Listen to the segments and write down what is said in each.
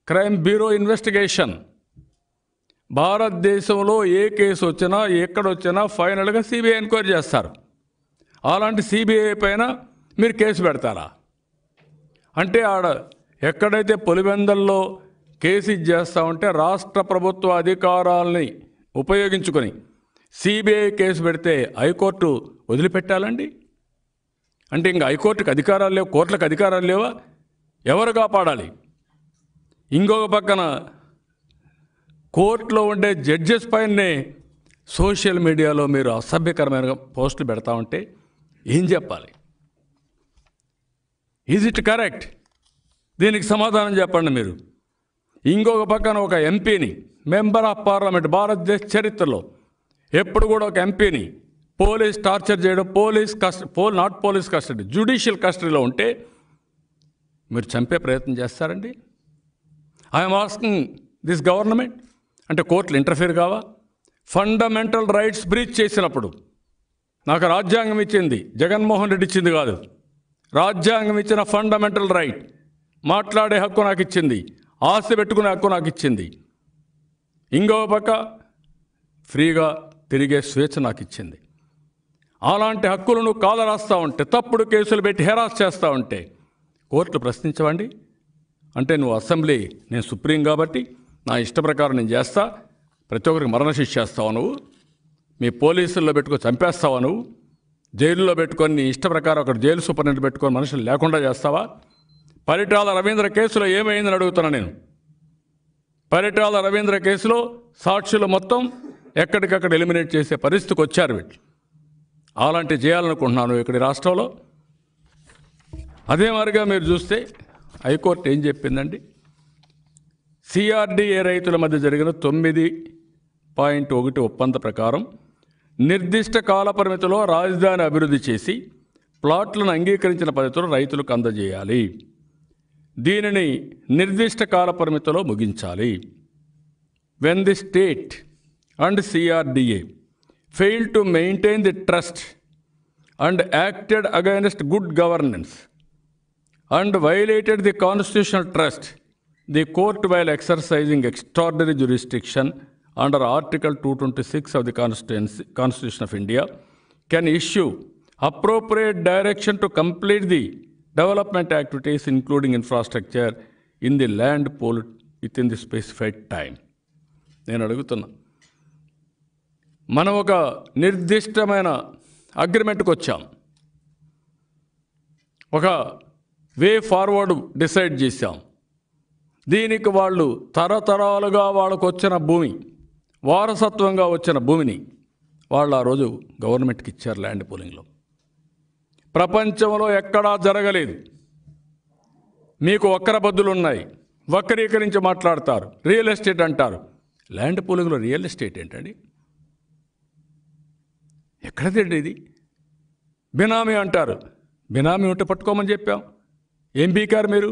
Crime bureau investigation భారతదేశంలో ఏ case వచ్చినా ఎక్కడొచ్చినా ఫైనల్గా సిబిఐ ఎంక్వైరీ చేస్తారు అలాంటి సిబిఐ పైన మీరు కేసు పెడతారా అంటే ఆడ ఎక్కడైతే పొలివెందల్లో కేసు ఇచ్చేస్తా ఉంటే రాష్ట్ర ప్రభుత్వ అధికారాలని ఉపయోగించుకొని సిబిఐ కేసు పెడితే హైకోర్టు వదిలిపెట్టాలండి అంటే ఇంకా హైకోర్టుకి అధికారాలు లేవు కోర్టులకు అధికారాలు లేవా ఎవరు కాపాడాలి ఇంకొక పక్కన కోర్టులో ఉండే జడ్జెస్ పైనే సోషల్ మీడియాలో మీరు అసభ్యకరమైన పోస్టులు పెడతా ఉంటే ఏం చెప్పాలి ఈజ్ ఇట్ కరెక్ట్ దీనికి సమాధానం చెప్పండి మీరు ఇంకొక పక్కన ఒక ఎంపీని మెంబర్ ఆఫ్ పార్లమెంట్ భారతదేశ చరిత్రలో ఎప్పుడు కూడా ఒక ఎంపీని పోలీస్ టార్చర్ చేయడం పోలీస్ కస్ట పోల్ నాట్ పోలీస్ కస్టడీ జ్యుడిషియల్ కస్టడీలో ఉంటే మీరు చంపే ప్రయత్నం చేస్తారండి ఐఎమ్ ఆస్కింగ్ దిస్ గవర్నమెంట్ అంటే కోర్టులు ఇంటర్ఫియర్ కావా ఫండమెంటల్ రైట్స్ బ్రీచ్ చేసినప్పుడు నాకు రాజ్యాంగం ఇచ్చింది జగన్మోహన్ రెడ్డి ఇచ్చింది కాదు రాజ్యాంగం ఇచ్చిన ఫండమెంటల్ రైట్ మాట్లాడే హక్కు నాకు ఇచ్చింది ఆశ పెట్టుకునే హక్కు నాకు ఇచ్చింది ఇంకో పక్క ఫ్రీగా తిరిగే స్వేచ్ఛ నాకు ఇచ్చింది అలాంటి హక్కులను కాల రాస్తూ ఉంటే తప్పుడు కేసులు పెట్టి హెరాస్ చేస్తూ ఉంటే కోర్టులు ప్రశ్నించవండి అంటే నువ్వు అసెంబ్లీ నేను సుప్రీం కాబట్టి నా ఇష్ట ప్రకారం నేను చేస్తా ప్రతి ఒక్కరికి మరణశిక్ష చేస్తావా నువ్వు మీ పోలీసుల్లో పెట్టుకొని చంపేస్తావా నువ్వు జైల్లో పెట్టుకొని నీ ఇష్ట ప్రకారం అక్కడ జైలు సూపరింటెండెంట్ పెట్టుకొని మనుషులు లేకుండా చేస్తావా పరిటాల రవీంద్ర కేసులో ఏమైందని అడుగుతున్నా నేను పరిటాల రవీంద్ర కేసులో సాక్షులు మొత్తం ఎక్కడికక్కడ ఎలిమినేట్ చేసే పరిస్థితికి వచ్చారు వీళ్ళు అలాంటివి చేయాలనుకుంటున్నాను ఇక్కడ ఈ రాష్ట్రంలో అదే మాదిరిగా మీరు చూస్తే హైకోర్టు ఏం చెప్పిందండి సిఆర్డీఏ రైతుల మధ్య జరిగిన తొమ్మిది పాయింట్ ఒకటి ఒప్పంద ప్రకారం నిర్దిష్ట కాల పరిమితిలో రాజధాని అభివృద్ధి చేసి ప్లాట్లను అంగీకరించిన పద్ధతిలో రైతులకు అందజేయాలి దీనిని నిర్దిష్ట కాల పరిమితిలో ముగించాలి when the state and CRDA fail to maintain the trust and acted against good governance and violated the constitutional trust the court while exercising extraordinary jurisdiction under Article 226 of the Constituency- Constitution of India can issue appropriate direction to complete the development activities including infrastructure in the land pool within the specified time. నేను అడుగుతున్నా మనం ఒక నిర్దిష్టమైన అగ్రిమెంట్కి వచ్చాం ఒక way forward decide చేశాం దీనికి వాళ్ళు తరతరాలుగా వాళ్ళకు వచ్చిన భూమి వారసత్వంగా వచ్చిన భూమిని వాళ్ళు ఆ రోజు గవర్నమెంట్కి ఇచ్చారు ల్యాండ్ పూలింగ్లో ప్రపంచంలో ఎక్కడా జరగలేదు మీకు వక్ర బద్దులు ఉన్నాయి వక్రీకరించి మాట్లాడతారు రియల్ ఎస్టేట్ అంటారు ల్యాండ్ పూలింగ్లో రియల్ ఎస్టేట్ ఏంటండి ఎక్కడదండి ఇది బినామీ అంటారు బినామీ ఉంటే పట్టుకోమని చెప్పాం ఏం బీకారు మీరు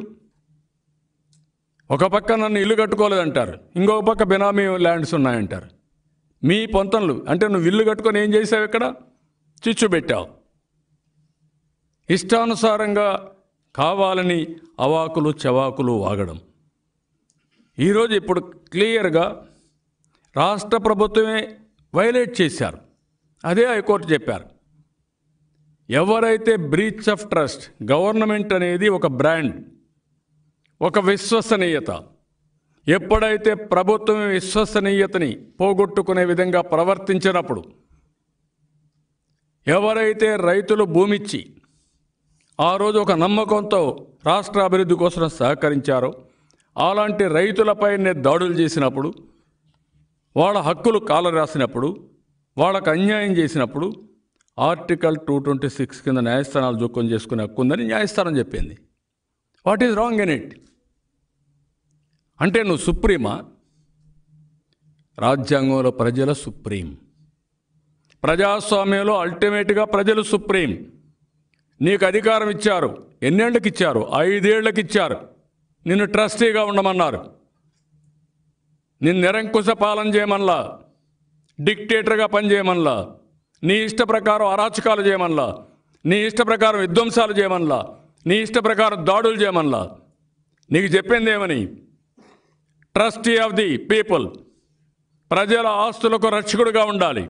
ఒక పక్క నన్ను ఇల్లు కట్టుకోలేదంటారు ఇంకొక పక్క బినామీ ల్యాండ్స్ ఉన్నాయంటారు మీ పొంతనలు అంటే నువ్వు ఇల్లు కట్టుకొని ఏం చేసావు ఇక్కడ చిచ్చు పెట్టావు ఇష్టానుసారంగా కావాలని అవాకులు చవాకులు వాగడం ఈరోజు ఇప్పుడు క్లియర్గా రాష్ట్ర ప్రభుత్వమే వైలేట్ చేశారు అదే హైకోర్టు చెప్పారు ఎవరైతే బ్రీచ్ ఆఫ్ ట్రస్ట్ గవర్నమెంట్ అనేది ఒక బ్రాండ్ ఒక విశ్వసనీయత ఎప్పుడైతే ప్రభుత్వం విశ్వసనీయతని పోగొట్టుకునే విధంగా ప్రవర్తించినప్పుడు ఎవరైతే రైతులు భూమిచ్చి ఆ రోజు ఒక నమ్మకంతో రాష్ట్ర అభివృద్ధి కోసం సహకరించారో అలాంటి రైతులపైనే దాడులు చేసినప్పుడు వాళ్ళ హక్కులు కాలరాసినప్పుడు వాళ్ళకు అన్యాయం చేసినప్పుడు ఆర్టికల్ టూ ట్వంటీ సిక్స్ కింద న్యాయస్థానాలు జోక్యం చేసుకునే హక్కు ఉందని న్యాయస్థానం చెప్పింది what is wrong in it అంటే నువ్వు సుప్రీమా రాజ్యాంగంలో ప్రజల సుప్రీం ప్రజాస్వామ్యంలో అల్టిమేట్గా ప్రజలు సుప్రీం నీకు అధికారం ఇచ్చారు ఎన్నేళ్ళకి ఇచ్చారు ఐదేళ్లకి ఇచ్చారు నిన్ను ట్రస్టీగా ఉండమన్నారు నిన్ను నిరంకుశ పాలన చేయమన్లా డిక్టేటర్గా పనిచేయమన్లా నీ ఇష్ట ప్రకారం అరాచకాలు చేయమన్లా నీ ఇష్ట ప్రకారం విధ్వంసాలు చేయమన్లా నీ ఇష్ట ప్రకారం దాడులు చేయమన్లా నీకు చెప్పింది ఏమని ట్రస్టీ ఆఫ్ ది పీపుల్ ప్రజల ఆస్తులకు రక్షకుడుగా ఉండాలి